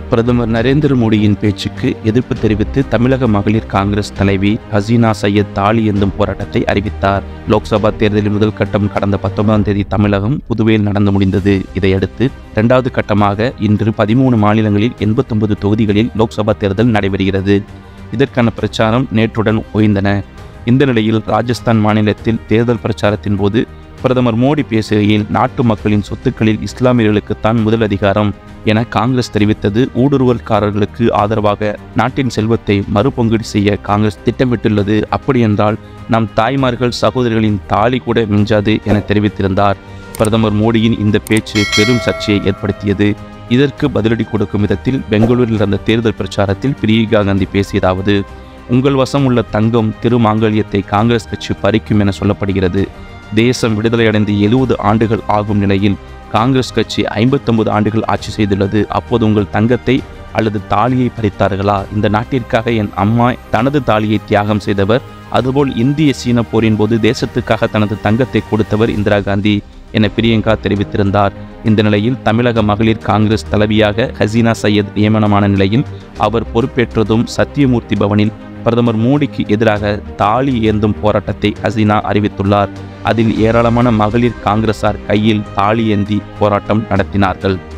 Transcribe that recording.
பிரதமர் நரேந்திர மோடியின் பேச்சுக்கு எதிர்ப்பு தெரிவித்து தமிழக மகளிர் காங்கிரஸ் தலைவி ஹசீனா சையத் தாலி என்னும் போராட்டத்தை அறிவித்தார் லோக்சபா தேர்தலில் முதல் கட்டம் கடந்த பத்தொன்பதாம் தேதி தமிழகம் புதுவையில் நடந்து முடிந்தது இதையடுத்து இரண்டாவது கட்டமாக இன்று பதிமூணு மாநிலங்களில் எண்பத்தொன்பது தொகுதிகளில் லோக்சபா தேர்தல் நடைபெறுகிறது இதற்கான பிரச்சாரம் நேற்றுடன் ஓய்ந்தன இந்த நிலையில் ராஜஸ்தான் மாநிலத்தில் தேர்தல் பிரச்சாரத்தின் போது பிரதமர் மோடி பேசுகையில் நாட்டு மக்களின் சொத்துக்களில் இஸ்லாமியர்களுக்குத்தான் முதல் அதிகாரம் என காங்கிரஸ் தெரிவித்தது ஊடுருவல்காரர்களுக்கு ஆதரவாக நாட்டின் செல்வத்தை மறுபங்கீடு செய்ய காங்கிரஸ் திட்டமிட்டுள்ளது அப்படியென்றால் நம் தாய்மார்கள் சகோதரிகளின் தாலி கூட மிஞ்சாது என தெரிவித்திருந்தார் பிரதமர் மோடியின் இந்த பேச்சு பெரும் சர்ச்சையை ஏற்படுத்தியது இதற்கு பதிலடி கொடுக்கும் விதத்தில் பெங்களூரில் நடந்த தேர்தல் பிரச்சாரத்தில் பிரியங்கா காந்தி பேசியதாவது உங்கள் வசம் உள்ள தங்கம் திருமாங்கல்யத்தை காங்கிரஸ் கட்சி பறிக்கும் என சொல்லப்படுகிறது தேசம் விடுதலையடைந்து எழுபது ஆண்டுகள் ஆகும் நிலையில் காங்கிரஸ் கட்சி ஐம்பத்தொன்பது ஆண்டுகள் ஆட்சி செய்துள்ளது அப்போது உங்கள் தங்கத்தை அல்லது தாலியை பறித்தார்களா இந்த நாட்டிற்காக என் அம்மா தனது தாலியை தியாகம் செய்தவர் அதுபோல் இந்திய சீன போரின் போது தேசத்துக்காக தனது தங்கத்தை கொடுத்தவர் இந்திரா காந்தி என பிரியங்கா தெரிவித்திருந்தார் இந்த நிலையில் தமிழக மகளிர் காங்கிரஸ் தலைவியாக ஹசீனா சையத் நியமனமான நிலையில் அவர் பொறுப்பேற்றதும் சத்தியமூர்த்தி பவனில் பிரதமர் மோடிக்கு எதிராக தாலி ஏந்தும் போராட்டத்தை ஹசீனா அறிவித்துள்ளார் அதில் ஏராளமான மகளிர் காங்கிரசார் கையில் தாலி ஏந்தி போராட்டம் நடத்தினார்கள்